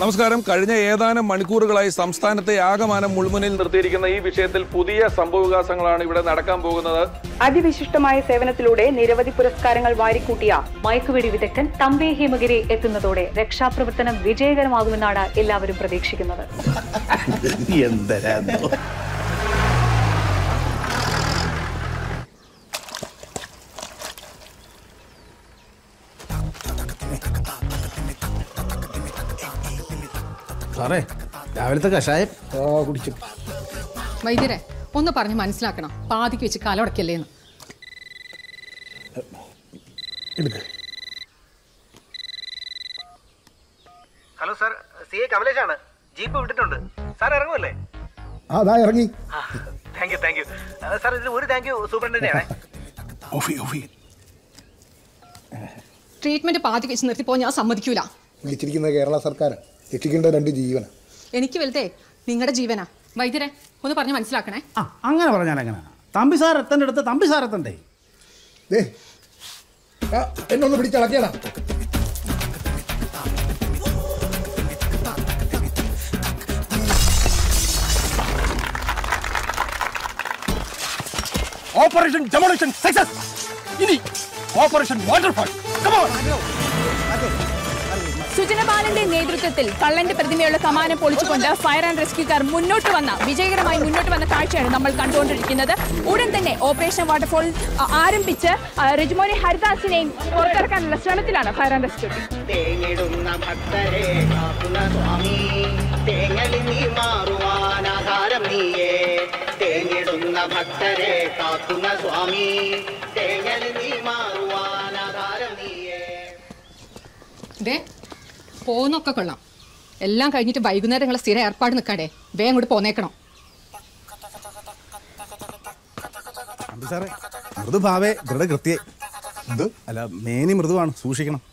നമസ്കാരം കഴിഞ്ഞ ഏതാനും മണിക്കൂറുകളായി സംസ്ഥാനത്തെ ആകമാനം മുൾമുനിൽ നിർത്തിയിരിക്കുന്ന ഈ വിഷയത്തിൽ പുതിയ സംഭവവികാസങ്ങളാണ് ഇവിടെ നടക്കാൻ പോകുന്നത് അതിവിശിഷ്ടമായ സേവനത്തിലൂടെ നിരവധി പുരസ്കാരങ്ങൾ വാരിക്കൂട്ടിയ മയക്കുവെടി വിദഗ്ധൻ തമ്പേ ഹേമഗിരി എത്തുന്നതോടെ രക്ഷാപ്രവർത്തനം വിജയകരമാകുമെന്നാണ് എല്ലാവരും പ്രതീക്ഷിക്കുന്നത് എന്തരാന്നോ സാറേ രാവിലത്തെ കഷായം ആ കുടിച്ചു വൈദ്യരെ ഒന്ന് പറഞ്ഞ് മനസ്സിലാക്കണം പാതിക്ക് വെച്ച് കാലടക്കല്ലേന്ന് എടുക്ക് ഹലോ സാർ സി എ കമലേഷാണ് ജീപ്പ് വിട്ടിട്ടുണ്ട് സാർ ഇറങ്ങുമല്ലേ ആ അതാ ഇറങ്ങി thank you thank you sir ഇതിൽ ഒരു താങ്ക് യു സൂപ്രണ്ടിനെയാണ് ഓഫി ഓഫി ട്രീറ്റ്മെന്റ് പാതിക്ക് വെച്ച് നിർത്തിപ്പോ ഞാൻ സമ്മതിക്കൂല വിളിച്ചിരിക്കുന്ന കേരള സർക്കാർ രക്ഷിക്കേണ്ട രണ്ട് ജീവന എനിക്ക് വലുതേ നിങ്ങളുടെ ജീവനാ വൈദ്യരെ ഒന്ന് പറഞ്ഞ് മനസ്സിലാക്കണേ ആ അങ്ങനെ പറഞ്ഞാൽ എങ്ങനെ തമ്പി സാർ എത്തേണ്ട അടുത്ത് തമ്പി സാർ എത്തണ്ടേ ദേ ആ, എന്നൊന്ന് പിടിച്ചളക്കിയടാ ഓപ്പറേഷൻ ഡെമോളിഷൻ സക്സസ് ഇനി ഓപ്പറേഷൻ വാട്ടർഫാൾ സുജന ബാലന്റെ നേതൃത്വത്തിൽ കള്ളന്റെ പ്രതിമയുള്ള കമാനം പൊളിച്ചുകൊണ്ട് ഫയർ ആൻഡ് റെസ്ക്യൂക്കാർ മുന്നോട്ട് വന്ന വിജയകരമായി മുന്നോട്ട് വന്ന കാഴ്ചയാണ് നമ്മൾ കണ്ടുകൊണ്ടിരിക്കുന്നത് ഉടൻ തന്നെ ഓപ്പറേഷൻ വാട്ടർഫോൾ ആ, ആരംഭിച്ച് ആ, രജുമോനെ ഹരിദാസിനെയും പുറത്തിറക്കാനുള്ള ശ്രമത്തിലാണ് ഫയർ ആൻഡ് റെസ്ക്യൂ ടീം തേങ്ങിടുന്ന ഭക്തരെ കാക്കുന്ന സ്വാമി തേങ്ങലിൽ നീ മാറുവാനാധാരം നീയേ തേങ്ങിടുന്ന ഭക്തരെ കാക്കുന്ന സ്വാമി തേങ്ങലിൽ നീ മാറുവാനാധാരം നീയേ ദേ പോകുന്നൊക്കെ കൊള്ളാം എല്ലാം കഴിഞ്ഞിട്ട് വൈകുന്നേരം നിങ്ങളെ സ്ഥിരം ഏർപ്പാട് നിൽക്കാടെ വേഗം ഇങ്ങോട്ട് പോന്നേക്കണം തമ്പി സാറേ മൃദുഭാവേ ദൃഢകൃത്യേ എന്ത് അല്ല മേനി മൃദുവാണ് സൂക്ഷിക്കണം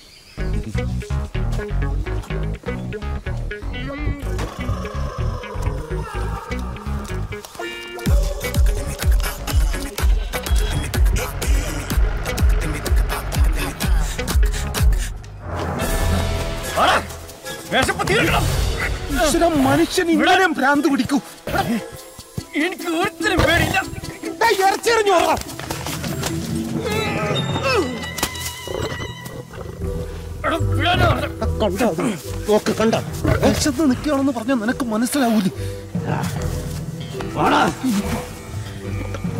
മനുഷ്യൻ ഇങ്ങനെ ഭ്രാന്ത് പിടിക്കൂ എനിക്ക് ഒരിക്കലും പേടിയില്ല ഇറച്ചിറിഞ്ഞു കണ്ട നോക്ക് കണ്ട വിശന്ന് നിൽക്കുകയാണെന്ന് പറഞ്ഞാൽ നിനക്ക് മനസ്സിലാവൂലേ